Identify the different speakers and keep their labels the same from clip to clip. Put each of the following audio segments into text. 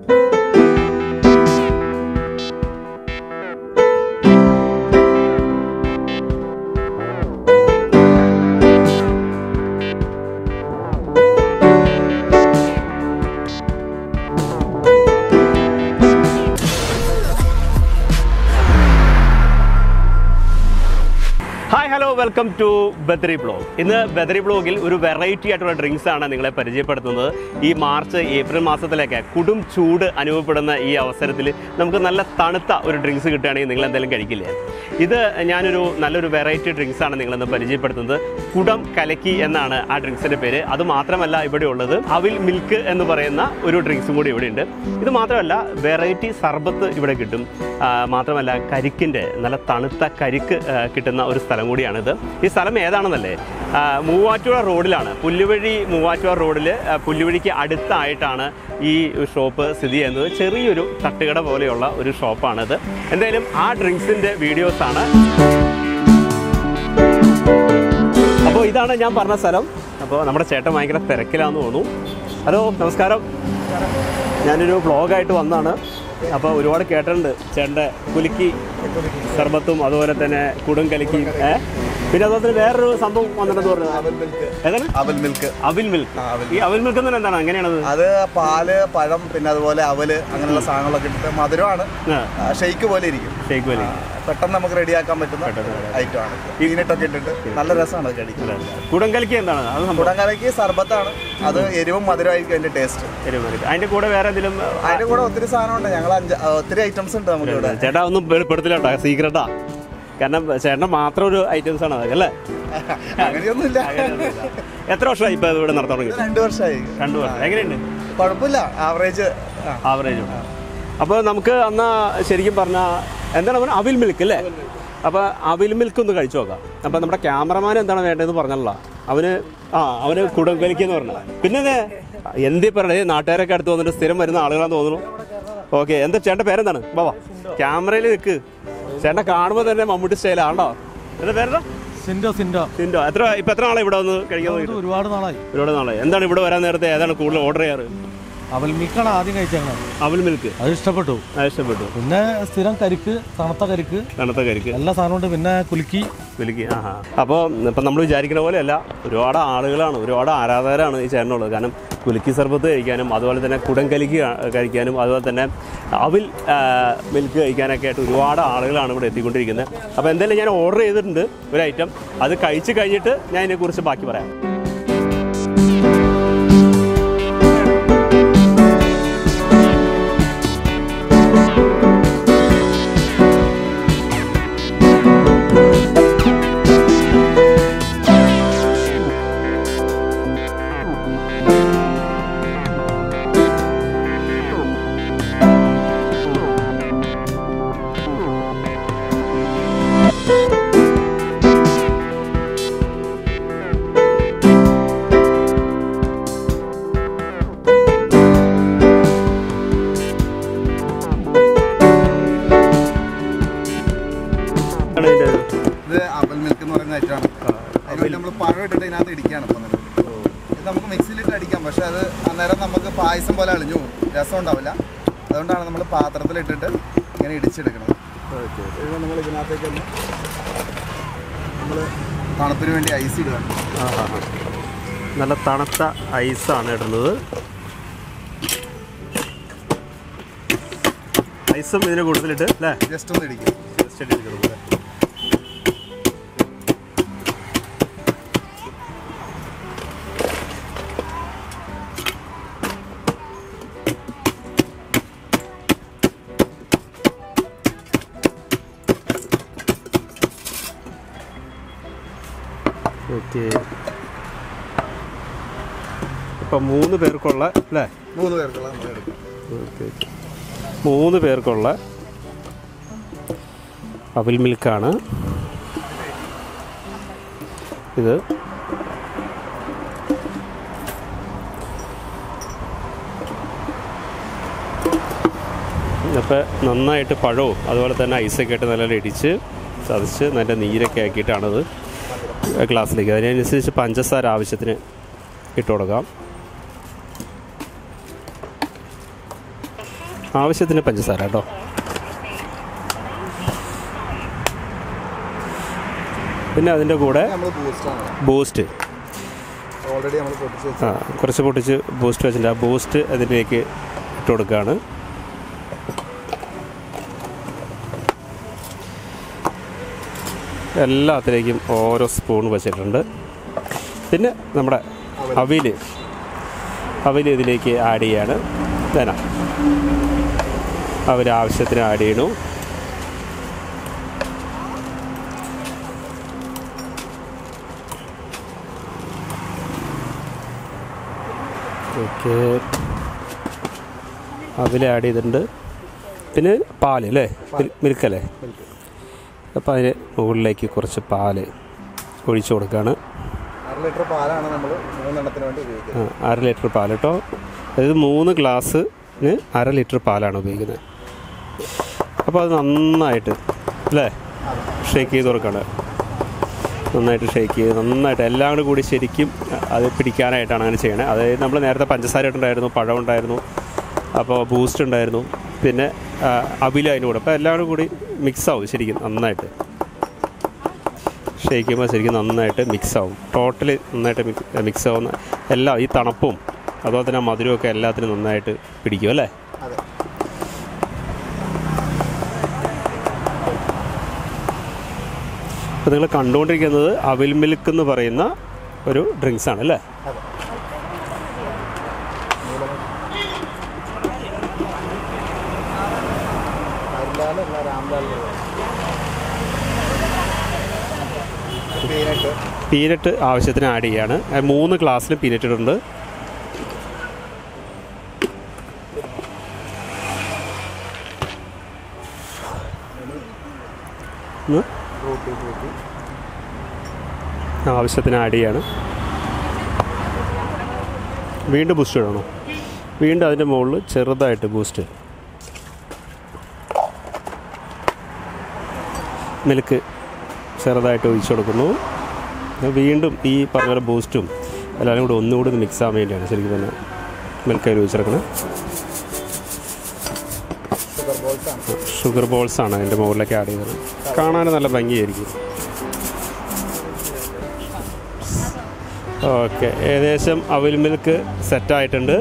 Speaker 1: Hi hello welcome to Badari blog ഇന്ന് ബദറി ബ്ലോഗിൽ ഒരു വെറൈറ്റി ആയിട്ടുള്ള ഡ്രിങ്ക്സ് ആണ് നിങ്ങളെ പരിചയപ്പെടുത്തുന്നത് ഈ മാർച്ച് ഏപ്രിൽ മാസത്തിലൊക്കെ കൊടും ചൂട് അനുഭവപ്പെടുന്ന ഈ അവസരത്തിൽ നമുക്ക് നല്ല തണുത്ത ഒരു ഡ്രിങ്ക്സ് കിട്ടുകയാണെങ്കിൽ നിങ്ങൾ എന്തെങ്കിലും കഴിക്കില്ലേ ഇത് ഞാനൊരു നല്ലൊരു വെറൈറ്റി ഡ്രിങ്ക്സ് ആണ് നിങ്ങളിന്ന് പരിചയപ്പെടുത്തുന്നത് കുടം കലക്കി എന്നാണ് ആ ഡ്രിങ്ക്സിൻ്റെ പേര് അത് മാത്രമല്ല ഇവിടെ ഉള്ളത് അവിൽ മിൽക്ക് എന്ന് പറയുന്ന ഒരു ഡ്രിങ്ക്സും കൂടി ഇവിടെ ഉണ്ട് ഇത് മാത്രമല്ല വെറൈറ്റി സർബത്ത് ഇവിടെ കിട്ടും ആ, മാത്രമല്ല കരിക്കിൻ്റെ നല്ല തണുത്ത കരിക്ക് ആ, കിട്ടുന്ന ഒരു സ്ഥലം കൂടിയാണിത് ഈ സ്ഥലം ഏതാണെന്നല്ലേ ആ, മൂവാറ്റുപുഴ റോഡിലാണ് പുല്ലുവഴി മൂവാറ്റുപുഴ റോഡിൽ ആ, പുല്ലുവഴിക്ക് അടുത്തായിട്ടാണ് ഈ ഷോപ്പ് സ്ഥിതി ചെയ്യുന്നത് ചെറിയൊരു തട്ടുകട പോലെയുള്ള ഒരു ഷോപ്പാണിത് എന്തായാലും ആ ഡ്രിങ്ക്സിൻ്റെ വീഡിയോസാണ് അപ്പോൾ ഇതാണ് ഞാൻ പറഞ്ഞ സ്ഥലം അപ്പോൾ നമ്മുടെ ചേട്ടൻ ഭയങ്കര തിരക്കിലാന്ന് തോന്നുന്നു ഹലോ നമസ്കാരം ഞാനൊരു വ്ളോഗായിട്ട് വന്നതാണ് അപ്പോൾ ഒരുപാട് കേട്ടിട്ടുണ്ട് ചേട്ടൻ്റെ കുലുക്കി സർബത്തും അതുപോലെ തന്നെ കുടും കലക്കി ഏ പിന്നെ അതുപോലെ തന്നെ വേറൊരു സംഭവം വന്നിട്ടെന്ന് പറഞ്ഞു
Speaker 2: അവൽ മിൽക്ക്
Speaker 1: ഏതാണ്
Speaker 2: അവൽ മിൽക്ക്
Speaker 1: അവിൽ മിൽക്ക്
Speaker 2: ആ, അവൽ
Speaker 1: ഈ അവിൽ മിൽക്ക് എന്ന് പറഞ്ഞാൽ എന്താണ് അങ്ങനെയാണത്
Speaker 2: അത് പാല് പഴം പിന്നെ അതുപോലെ അവല് അങ്ങനെയുള്ള സാധനങ്ങളൊക്കെ ഇട്ടിട്ട് മധുരമാണ്
Speaker 1: ആ
Speaker 2: ഷെയ്ക്ക് പോലെ ഇരിക്കും
Speaker 1: ഷേക്ക് വലി
Speaker 2: ആ, പെട്ടെന്ന് നമുക്ക് റെഡിയാക്കാൻ പറ്റുന്ന ഐറ്റം ആണ് പീനട്ടൊക്കെ ഇട്ടിട്ട് നല്ല രസമാണ് അത് കഴിക്കുന്നത്
Speaker 1: കുടം കലക്കി എന്താണ് അത് സംഭവം
Speaker 2: കുടങ്കലയ്ക്ക് സർബത്താണ് അത് എരിവും മധുരമായിരിക്കും അതിന്റെ ടേസ്റ്റ്
Speaker 1: ശരി, മതി. അതിന്റെ കൂടെ വേറെ എന്തെങ്കിലും
Speaker 2: അതിന്റെ കൂടെ ഒത്തിരി സാധനമുണ്ട് ഞങ്ങൾ അഞ്ച് ആ, ഒത്തിരി ഐറ്റംസ് ഉണ്ട് നമുക്ക് ഇവിടെ
Speaker 1: ചേട്ടാ ഒന്നും വെളിപ്പെടുത്തില്ല കേട്ടോ സീക്രട്ടാ കാരണം ചേട്ടൻ മാത്രം ഒരു ഐറ്റംസ് ആണ് അതൊക്കെ അല്ലേ
Speaker 2: അങ്ങനെയൊന്നുമില്ല
Speaker 1: എത്ര വർഷമായി ഇപ്പൊ ഇവിടെ നടത്താൻ തുടങ്ങി
Speaker 2: ഇത് രണ്ടു വർഷമായി
Speaker 1: രണ്ടു വർഷം എങ്ങനെയുണ്ട്
Speaker 2: കുഴപ്പമില്ല ആവറേജ്
Speaker 1: ആവറേജ് ഉണ്ട് അപ്പോൾ നമുക്ക് അന്ന് ശരിക്കും പറഞ്ഞാൽ എന്താണ് പറഞ്ഞാൽ അവിൽ മിൽക്ക് അല്ലേ അപ്പോൾ അവിൽ മിൽക്ക് ഒന്ന് കഴിച്ചു നോക്കാം അപ്പോൾ നമ്മുടെ ക്യാമറമാൻ എന്താണ് വേണ്ടതെന്ന് പറഞ്ഞല്ലോ അവന് ആ അവന് കുടം കലിക്കെന്ന് പറഞ്ഞു പിന്നെ അതെ എന്തി പറയണേ നാട്ടുകാരൊക്കെ അടുത്ത് വന്നിട്ട് സ്ഥിരം വരുന്ന ആളുകളാന്ന് തോന്നുന്നു ഓക്കെ എന്താ ചേട്ടൻ്റെ പേരെന്താണ് ബാബാ ക്യാമറയിൽ നിൽക്ക് ചേട്ടനെ കാണുമ്പോൾ തന്നെ മമ്മൂട്ടി സ്റ്റൈലാണോ എന്താ പേരെന്താ
Speaker 3: സിൻഡോ സിൻഡോ
Speaker 1: സിൻഡോ എത്ര ഇപ്പം എത്ര നാളെ ഇവിടെ വന്ന് കഴിക്കാൻ
Speaker 3: ഇത്
Speaker 1: തുടങ്ങിയിട്ട്
Speaker 3: ഒരുപാട് നാളായി
Speaker 1: ഒരുപാട് നാളെ എന്താണ് ഇവിടെ വരാൻ നേരത്തെ ഏതാണ് കൂടുതൽ ഓർഡർ ചെയ്യാറ്
Speaker 3: അവൽ മിൽക്കാണ് ആദ്യം കഴിച്ചത്
Speaker 1: അവൽ മിൽക്ക്
Speaker 3: അത് ഇഷ്ടപ്പെട്ടു
Speaker 1: അത് ഇഷ്ടപ്പെട്ടു
Speaker 3: പിന്നെ സ്ഥിരം കരിക്ക് തണുത്ത കരിക്ക്
Speaker 1: തണുത്ത കരിക്ക്
Speaker 3: എല്ലാ സാധനമുണ്ട് പിന്നെ കുലുക്കി
Speaker 1: വിളിക്ക് ആഹാ അപ്പോൾ ഇപ്പം നമ്മൾ വിചാരിക്കുന്ന പോലെയല്ല ഒരുപാട് ആളുകളാണ് ഒരുപാട് ആരാധകരാണ് ഈ ചേട്ടനുള്ളത് കാരണം കുലുക്കി സർബത്ത് കഴിക്കാനും അതുപോലെ തന്നെ കുടംകലിക്ക് കാ- കഴിക്കാനും അതുപോലെ തന്നെ അവിൽ ആ, മിൽക്ക് കഴിക്കാനൊക്കെ ആയിട്ട് ഒരുപാട് ആളുകളാണ് ഇവിടെ എത്തിക്കൊണ്ടിരിക്കുന്നത് അപ്പോൾ എന്തായാലും ഞാൻ ഓർഡർ ചെയ്തിട്ടുണ്ട് ഒരു ഐറ്റം അത് കഴിച്ച് കഴിഞ്ഞിട്ട് ഞാൻ ഇതിനെക്കുറിച്ച് ബാക്കി പറയാം ആണ് ഇതിൻ്റെ
Speaker 2: ഇത് അവൽ മിൽക്ക് എന്ന് പറയുന്ന ഐറ്റമാണ് അതിനുവേണ്ടി നമ്മൾ പഴം ഇട്ടിട്ട് ഇതിനകത്ത് ഇടിക്കുകയാണ് ഇപ്പം നിലവിൽ. ഇത് നമുക്ക് മിക്സിയിലിട്ട് അടിക്കാം പക്ഷെ അത് അന്നേരം നമുക്ക് പായസം പോലെ അളിഞ്ഞു പോകും. രസം ഉണ്ടാവില്ല അതുകൊണ്ടാണ് നമ്മൾ പാത്രത്തിലിട്ടിട്ട് ഇങ്ങനെ ഇടിച്ചെടുക്കുന്നത് ഇത് നമ്മൾ ഇതിനകത്തേക്ക് നമ്മൾ തണുപ്പിന് വേണ്ടി ഐസ് ഇടുകയാണ്
Speaker 1: ആഹാ. നല്ല തണുത്ത ഐസാണ് ഇടുന്നത് ഐസും ഇതിന് കൂടുതലിട്ട് അല്ലേ
Speaker 2: ജസ്റ്റ് ഒന്ന് ഇടിക്കും
Speaker 1: ജസ്റ്റ് ഇട്ട് ഇരിക്കുന്നത്. ഓക്കെ ഇപ്പം മൂന്ന് പേർക്കുള്ള അല്ലേ
Speaker 2: മൂന്ന് പേർക്കുള്ള നമ്മൾ എടുക്കും
Speaker 1: ഓക്കെ മൂന്ന് പേർക്കുള്ള അവിൽ മിൽക്കാണ് ഇത് അപ്പോൾ നന്നായിട്ട് പഴവും അതുപോലെ തന്നെ ഐസൊക്കെ ഇട്ട് നല്ല ഇടിച്ച് ചതച്ച് നല്ല നീരൊക്കെ ആക്കിയിട്ടാണത് ഗ്ലാസ്സിലേക്ക് അതിനനുസരിച്ച് പഞ്ചസാര ആവശ്യത്തിന് ഇട്ട് കൊടുക്കാം ആവശ്യത്തിന് പഞ്ചസാര കേട്ടോ പിന്നെ അതിൻ്റെ കൂടെ
Speaker 2: നമ്മൾ ബൂസ്റ്റാണ്
Speaker 1: ബൂസ്റ്റ്
Speaker 2: ഓൾറെഡി നമ്മൾ പൊട്ടിച്ച് വെച്ചു
Speaker 1: ആ കുറച്ച് പൊട്ടിച്ച് ബൂസ്റ്റ് വെച്ചിട്ടുണ്ട് ആ ബൂസ്റ്റ് അതിലേക്ക് ഇട്ട് കൊടുക്കുകയാണ് എല്ലാത്തിലേക്കും ഓരോ സ്പൂൺ വെച്ചിട്ടുണ്ട് പിന്നെ നമ്മുടെ അവിൽ അവിൽ ഇതിലേക്ക് ആഡ് ചെയ്യാണ് വേന അവർ ആവശ്യത്തിന് ആഡ് ചെയ്യണു ഓക്കെ അതിൽ ആഡ് ചെയ്തിട്ടുണ്ട് പിന്നെ പാല് അല്ലേ മിൽക്ക് അല്ലേ അപ്പോൾ അതിന് മുകളിലേക്ക് കുറച്ച് പാല് ഒഴിച്ചു കൊടുക്കുകയാണ്
Speaker 2: അര ലിറ്റർ പാലാണ് നമ്മൾ മൂന്നെണ്ണത്തിന് വേണ്ടി ഉപയോഗിക്കുന്നത്
Speaker 1: ആ, അര ലിറ്റർ പാൽ കേട്ടോ അതായത് മൂന്ന് ഗ്ലാസ്സിന് അര ലിറ്റർ പാലാണ് ഉപയോഗിക്കുന്നത് അപ്പോൾ അത് നന്നായിട്ട് അല്ലേ ഷേക്ക് ചെയ്ത് കൊടുക്കണം നന്നായിട്ട് ഷേക്ക് ചെയ്ത് നന്നായിട്ട് എല്ലാം കൂടി കൂടി ശരിക്കും അത് പിടിക്കാനായിട്ടാണ് അങ്ങനെ ചെയ്യണത് അതായത് നമ്മൾ നേരത്തെ പഞ്ചസാര ഇട്ടുണ്ടായിരുന്നു പഴം ഉണ്ടായിരുന്നു അപ്പോൾ ബൂസ്റ്റ് ഉണ്ടായിരുന്നു പിന്നെ ആ, അവിൽ അതിൻ്റെ കൂടെ അപ്പോൾ എല്ലാം കൂടി കൂടി മിക്സ് ആവും ശരിക്കും നന്നായിട്ട് ഷേക്ക് ചെയ്യുമ്പോൾ ശരിക്കും നന്നായിട്ട് മിക്സ് ആവും ടോട്ടലി നന്നായിട്ട് മിക്സ് ആവുന്ന എല്ലാം ഈ തണുപ്പും അതുപോലെ തന്നെ മധുരമൊക്കെ എല്ലാത്തിനും നന്നായിട്ട് പിടിക്കും അല്ലേ
Speaker 2: അതെ
Speaker 1: അപ്പോൾ നിങ്ങൾ കണ്ടുകൊണ്ടിരിക്കുന്നത് അവിൽ മിൽക്ക് എന്ന് പറയുന്ന ഒരു ഡ്രിങ്ക്സ് ആണ് അല്ലേ
Speaker 2: അതെ ഹരിലാൽ അല്ല രാംലാൽ പീനട്ട്
Speaker 1: പീനട്ട് ആവശ്യത്തിന് ആഡ് ചെയ്യാണ് അത് മൂന്ന് ഗ്ലാസ്സിൽ പീനട്ട് ഇടുന്നുണ്ട് ഉം.
Speaker 2: ഫ്രൂട്ടി ഫ്രൂട്ടി
Speaker 1: ആവശ്യത്തിന് ആഡ് ചെയ്യാണ് വീണ്ടും ബൂസ്റ്റ് ഇടണോ വീണ്ടും അതിൻ്റെ മുകളിൽ ചെറുതായിട്ട് ബൂസ്റ്റ് മിൽക്ക് ചെറുതായിട്ട് ഒഴിച്ചു കൊടുക്കുന്നു ഇത് വീണ്ടും ഈ പറഞ്ഞ പോലെ ബൂസ്റ്റും എല്ലാവരും കൂടി ഒന്നുകൂടി ഒന്ന് മിക്സ് ആവാൻ വേണ്ടിയാണ് ശരിക്കും തന്നെ മിൽക്ക് അതിൽ ഒഴിച്ചെടുക്കുന്നത്
Speaker 2: ഷുഗർ ബോൾസ് ആണ്
Speaker 1: ഷുഗർ ബോൾസ് ആണ് അതിൻ്റെ മുകളിലേക്ക് ആഡ് ചെയ്തത് കാണാൻ നല്ല ഭംഗിയായിരിക്കും ഓക്കെ ഏകദേശം അവിൽ മിൽക്ക് സെറ്റായിട്ടുണ്ട്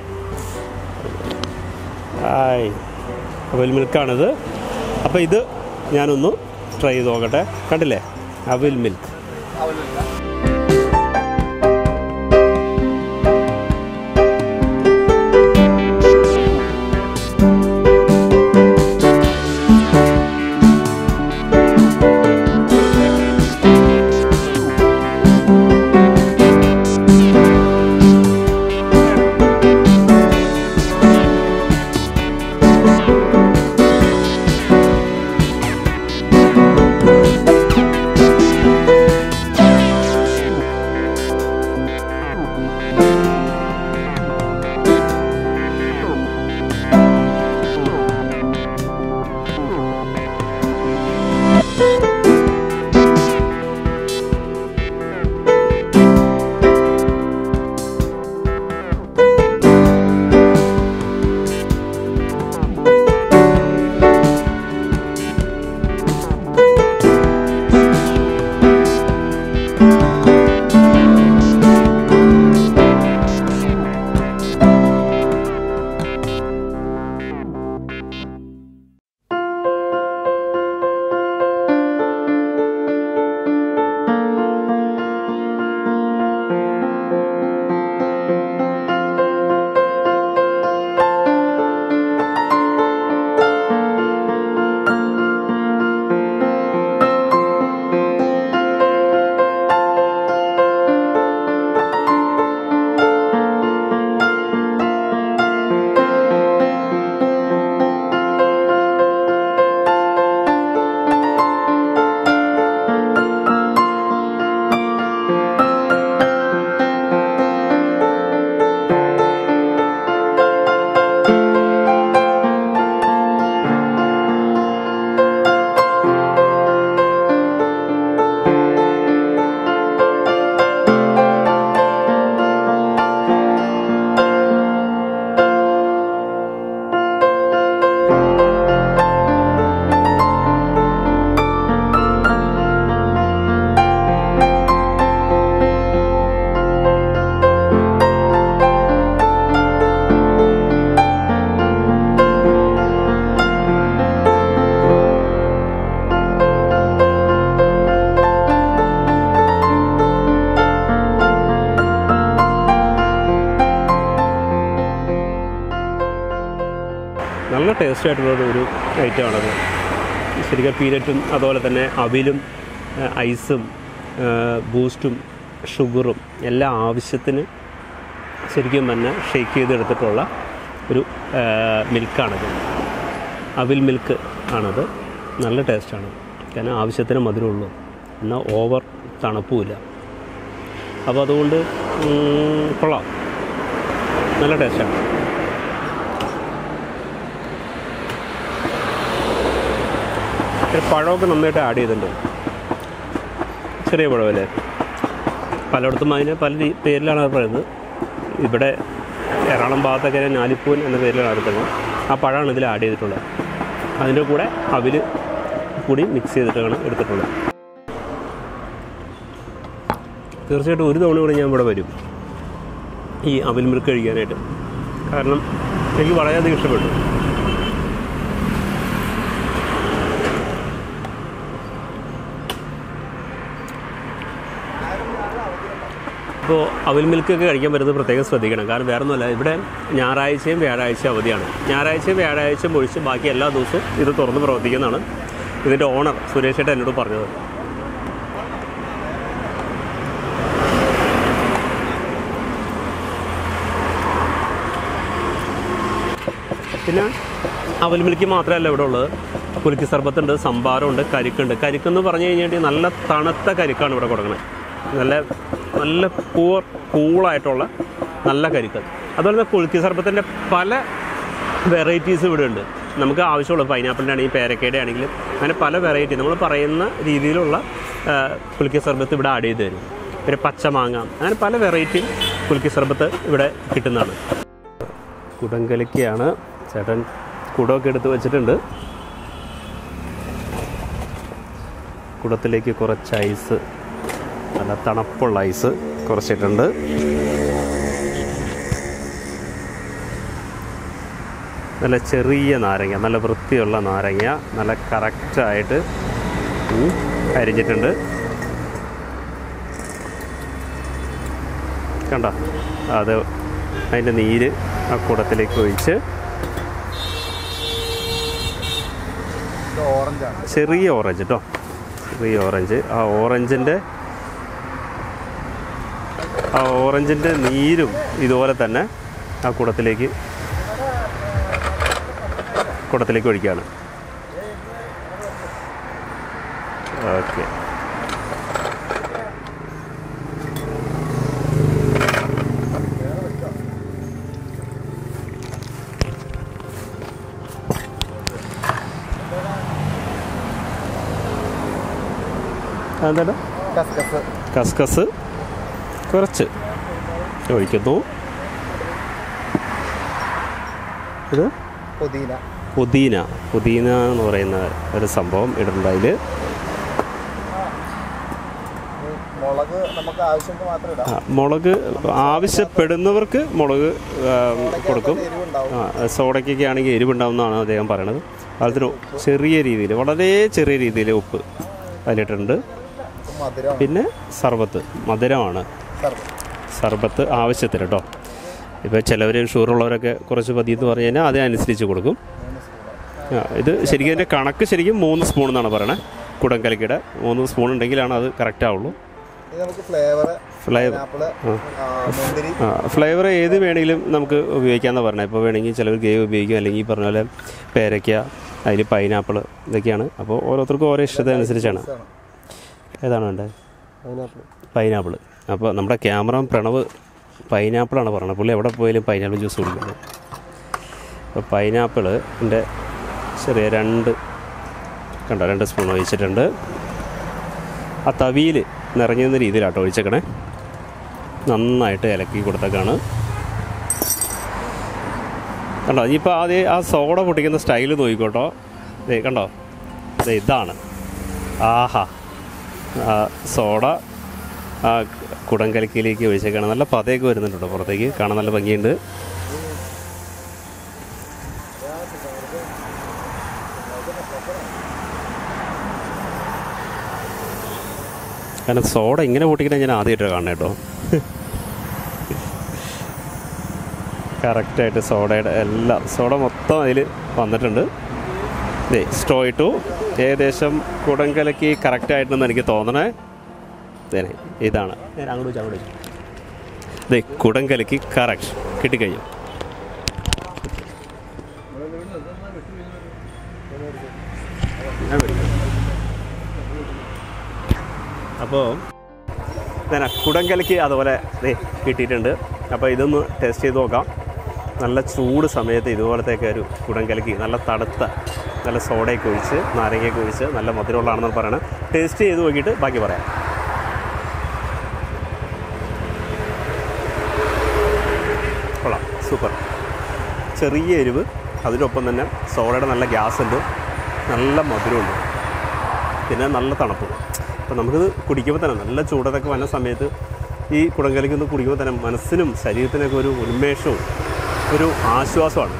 Speaker 1: ആയി അവിൽ മിൽക്കാണിത് അപ്പോൾ ഇത് ഞാനൊന്ന് ട്രൈ ചെയ്ത് നോക്കട്ടെ കണ്ടില്ലേ അവിൽ മിൽക്ക് നല്ല ടേസ്റ്റ് ആയിട്ടുള്ള ഒരു ഐറ്റമാണത് ശരിക്കും പീനറ്റും അതുപോലെ തന്നെ അവിലും ആ, ഐസും ആ, ബൂസ്റ്റും ഷുഗറും എല്ലാം ആവശ്യത്തിന് ശരിക്കും തന്നെ ഷേക്ക് ചെയ്തെടുത്തിട്ടുള്ള ഒരു ആ, മിൽക്കാണത് അവിൽ മിൽക്ക് ആണത് നല്ല ടേസ്റ്റാണ് കാരണം ആവശ്യത്തിന് മധുരമുള്ളൂ എന്നാൽ ഓവർ തണുപ്പുമില്ല അപ്പോൾ അതുകൊണ്ട് ഉം, കൊള്ളാം നല്ല ടേസ്റ്റാണ് ഒരു പഴമൊക്കെ നന്നായിട്ട് ആഡ് ചെയ്തിട്ടുണ്ട് ചെറിയ പഴമല്ലേ പലയിടത്തും അതിന് പല രീ- പേരിലാണ് അത് പറയുന്നത് ഇവിടെ എറണാകുളം ഭാഗത്തൊക്കെ അതിനെ ഞാലിപ്പൂൻ എന്ന പേരിലാണ് അറിയപ്പെടുന്നത് ആ പഴമാണ് ഇതിൽ ആഡ് ചെയ്തിട്ടുള്ളത് അതിൻ്റെ കൂടെ അവിൽ കൂടി മിക്സ് ചെയ്തിട്ടാണ് എടുത്തിട്ടുള്ളത് തീർച്ചയായിട്ടും ഒരു തവണ കൂടി ഞാൻ ഇവിടെ വരും ഈ അവിൽ മിൽക്ക് കഴിക്കാനായിട്ട് കാരണം എനിക്ക് വളരെയധികം ഇഷ്ടപ്പെട്ടു ഇപ്പോൾ അവിൽ മിൽക്കൊക്കെ കഴിക്കാൻ പറ്റുന്നത് പ്രത്യേകം ശ്രദ്ധിക്കണം കാരണം വേറെ ഒന്നുമല്ല ഇവിടെ ഞായറാഴ്ചയും വ്യാഴാഴ്ചയും അവധിയാണ് ഞായറാഴ്ചയും വ്യാഴാഴ്ചയും ഒഴിച്ച് ബാക്കി എല്ലാ ദിവസവും ഇത് തുറന്ന് പ്രവർത്തിക്കുന്നതാണ് ഇതിൻ്റെ ഓണർ സുരേഷ് ഏട്ടൻ എന്നോട് പറഞ്ഞത് പിന്നെ അവൽ മിൽക്ക് മാത്രമല്ല ഇവിടെ ഉള്ളത് കുലുക്കി സർബത്തുണ്ട് സംഭാരമുണ്ട് കരിക്കുണ്ട് കരിക്കെന്ന് പറഞ്ഞു കഴിഞ്ഞാൽ നല്ല തണുത്ത കരിക്കാണ് ഇവിടെ കൊടുക്കുന്നത് നല്ല നല്ല പൂർ കൂളായിട്ടുള്ള നല്ല കരിക്ക് അതുപോലെ തന്നെ കുലുക്കി സർബത്തിൻ്റെ പല വെറൈറ്റീസ് ഇവിടെ ഉണ്ട് നമുക്ക് ആവശ്യമുള്ള പൈനാപ്പിളിൻ്റെ ആണെങ്കിലും പേരക്കയുടെ ആണെങ്കിലും അങ്ങനെ പല വെറൈറ്റി നമ്മൾ പറയുന്ന രീതിയിലുള്ള ആ, കുലുക്കി സർബത്ത് ഇവിടെ ആഡ് ചെയ്ത് തരും പിന്നെ പച്ചമാങ്ങ അങ്ങനെ പല വെറൈറ്റിയും കുലുക്കി സർബത്ത് ഇവിടെ കിട്ടുന്നതാണ് കുടങ്കലിക്കാണ് ചേട്ടൻ കുടമൊക്കെ എടുത്ത് വെച്ചിട്ടുണ്ട് കുടത്തിലേക്ക് കുറച്ച് ഐസ് നല്ല തണുപ്പുള്ള ഐസ് കുറച്ചിട്ടുണ്ട് നല്ല ചെറിയ നാരങ്ങ നല്ല വൃത്തിയുള്ള നാരങ്ങ നല്ല കറക്റ്റായിട്ട് അരിഞ്ഞിട്ടുണ്ട് കണ്ട അത് അതിൻ്റെ നീര് ആ കുടത്തിലേക്ക് ഒഴിച്ച്
Speaker 2: ഇത് ഓറഞ്ചാണ്
Speaker 1: ചെറിയ ഓറഞ്ച് കേട്ടോ ചെറിയ ഓറഞ്ച് ആ ഓറഞ്ചിൻ്റെ ആ ഓറഞ്ചിൻ്റെ നീരും ഇതുപോലെ തന്നെ ആ കുടത്തിലേക്ക് കുടത്തിലേക്ക് ഒഴിക്കുകയാണ് ഓക്കെ അതെന്താ
Speaker 2: കസ്കസ്
Speaker 1: കസ്കസ് കുറച്ച് ഒഴിക്കുന്നു ഇത്
Speaker 2: പുതിന
Speaker 1: പുതിന പുതിന എന്ന് പറയുന്ന ഒരു സംഭവം ഇടുന്നുണ്ട് അതിൽ
Speaker 2: മുളക് നമുക്ക് ആവശ്യത്തിന് മാത്രം ഇടാം
Speaker 1: മുളക് ആവശ്യപ്പെടുന്നവർക്ക് മുളക് ആ, കൊടുക്കും
Speaker 2: എരിവുണ്ടാവും
Speaker 1: ആ, സോഡയ്ക്കൊക്കെ ആണെങ്കിൽ എരിവുണ്ടാവുമെന്നാണ് അദ്ദേഹം പറയണത് അതിന് ചെറിയ രീതിയിൽ വളരെ ചെറിയ രീതിയിൽ ഉപ്പ് അതിലിട്ടുണ്ട്
Speaker 2: മധുരം
Speaker 1: പിന്നെ സർബത്ത് മധുരമാണ് സർബത്ത് ആവശ്യത്തിന് കേട്ടോ ഇപ്പോൾ ചിലവർ ഷുഗറുള്ളവരൊക്കെ കുറച്ച് പതി എന്ന് പറഞ്ഞു കഴിഞ്ഞാൽ അതനുസരിച്ച് കൊടുക്കും ആ, ഇത് ശരിക്കും അതിൻ്റെ കണക്ക് ശരിക്കും മൂന്ന് സ്പൂൺ എന്നാണ് പറയണത് കുടംകലക്കിയുടെ മൂന്ന് സ്പൂൺ ഉണ്ടെങ്കിലാണ് അത് കറക്റ്റ് ആവുള്ളൂ
Speaker 2: ഇത് നമുക്ക് ഫ്ലേവർ
Speaker 1: ഫ്ലേവർ
Speaker 2: ആപ്പിള് മുന്തിരി
Speaker 1: ആ ഫ്ലേവർ ഏത് വേണമെങ്കിലും നമുക്ക് ഉപയോഗിക്കാമെന്ന് പറഞ്ഞത് ഇപ്പോൾ വേണമെങ്കിൽ ചിലവർ ഗേവ് ഉപയോഗിക്കും അല്ലെങ്കിൽ ഈ പറഞ്ഞ പോലെ പേരയ്ക്ക അതിൽ പൈനാപ്പിൾ ഇതൊക്കെയാണ് അപ്പോൾ ഓരോരുത്തർക്കും ഓരോ ഇഷ്ടത്തിനനുസരിച്ചാണ് ഏതാണ് വേണ്ടത് പൈനാപ്പിൾ അപ്പോൾ നമ്മുടെ ക്യാമറ പ്രണവ് പൈനാപ്പിളാണ് പറയുന്നത് പുള്ളി എവിടെ പോയാലും പൈനാപ്പിൾ ജ്യൂസ് കുടിക്കുന്നത് അപ്പോൾ പൈനാപ്പിളിൻ്റെ ചെറിയ രണ്ട് കണ്ടോ രണ്ട് സ്പൂൺ ഒഴിച്ചിട്ടുണ്ട് ആ തവിയിൽ നിറഞ്ഞുന്ന രീതിയിലാട്ടോ ഒഴിച്ചേക്കണേ നന്നായിട്ട് ഇലക്കി കൊടുത്തേക്കാണ് കണ്ടോ ഇനിയിപ്പോൾ ആദ്യം ആ സോഡ പൊട്ടിക്കുന്ന സ്റ്റൈൽ നോക്കിക്കോട്ടോ ദേ കണ്ടോ ദേ ഇതാണ് ആഹാ ആ സോഡ ആ കുടംകലക്കിലേക്ക് ഒഴിച്ചേക്കാണ് നല്ല പതയൊക്കെ വരുന്നുണ്ട് കേട്ടോ പുറത്തേക്ക് കാണാൻ നല്ല ഭംഗിയുണ്ട് കാരണം സോഡ ഇങ്ങനെ പൊട്ടിക്കണേ ഞാൻ ആദ്യമായിട്ടാണ് കാണുന്നത് കേട്ടോ കറക്റ്റായിട്ട് സോഡയുടെ എല്ലാം സോഡ മൊത്തം അതിൽ വന്നിട്ടുണ്ട് ദേ സ്ട്രോ ഇട്ടു ഏകദേശം കുടങ്കലയ്ക്ക് കറക്റ്റായിട്ടുണ്ടെന്ന് എനിക്ക് തോന്നണേ ദേ ഇതാണ് ഞാൻ അങ്ങോട്ട് വെച്ചു അങ്ങോട്ട് വെച്ചു ദേ കുടങ്കലയ്ക്ക് കറക്റ്റ് കിട്ടിക്കഴിഞ്ഞു അപ്പോൾ ഞാൻ കുടങ്കലയ്ക്ക് അതുപോലെ ദേ കിട്ടിയിട്ടുണ്ട് അപ്പോൾ ഇതൊന്ന് ടേസ്റ്റ് ചെയ്ത് നോക്കാം നല്ല ചൂട് സമയത്ത് ഇതുപോലത്തേക്ക് ഒരു കുടങ്കലയ്ക്ക് നല്ല തണുത്ത നല്ല സോഡയൊക്കെ ഒഴിച്ച് നാരങ്ങയൊക്കെ ഒഴിച്ച് നല്ല മധുരമുള്ളതാണെന്ന് പറയണം ടേസ്റ്റ് ചെയ്ത് നോക്കിയിട്ട് ബാക്കി പറയാം കൊള്ളാം സൂപ്പർ ചെറിയ എരിവ് അതിനൊപ്പം തന്നെ സോഡയുടെ നല്ല ഗ്യാസ് ഉണ്ട് നല്ല മധുരമുണ്ട് പിന്നെ നല്ല തണുപ്പും അപ്പോൾ നമുക്കിത് കുടിക്കുമ്പോൾ തന്നെ നല്ല ചൂടത്തൊക്കെ വന്ന സമയത്ത് ഈ കുടങ്കലിക്ക് ഒന്ന് കുടിക്കുമ്പോൾ തന്നെ മനസ്സിനും ശരീരത്തിനൊക്കെ ഒരു ഉന്മേഷവും ഒരു ആശ്വാസമാണ്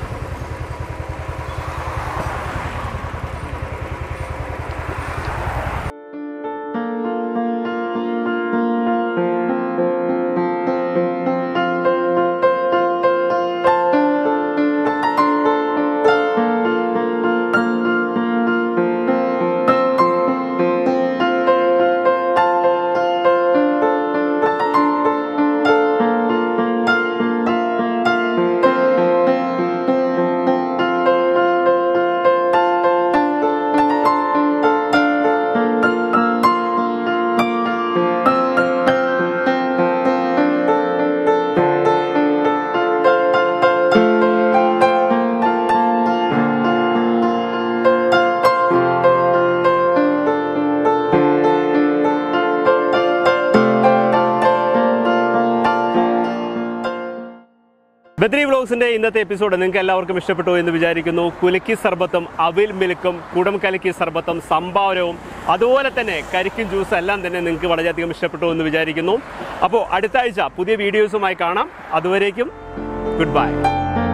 Speaker 1: ബദ്രി വ്ലോഗ്സിന്റെ ഇന്നത്തെ എപ്പിസോഡ് നിങ്ങൾക്ക് എല്ലാവർക്കും ഇഷ്ടപ്പെട്ടു എന്ന് വിചാരിക്കുന്നു കുലുക്കി സർബത്തും അവിൽ മിൽക്കും കുടം കലക്കി സർബത്തും സംഭാവനവും അതുപോലെ തന്നെ കരിക്കും ജ്യൂസ് എല്ലാം തന്നെ നിങ്ങൾക്ക് വളരെയധികം ഇഷ്ടപ്പെട്ടു എന്ന് വിചാരിക്കുന്നു അപ്പോൾ അടുത്ത ആഴ്ച പുതിയ വീഡിയോസുമായി കാണാം അതുവരേക്കും ഗുഡ് ബൈ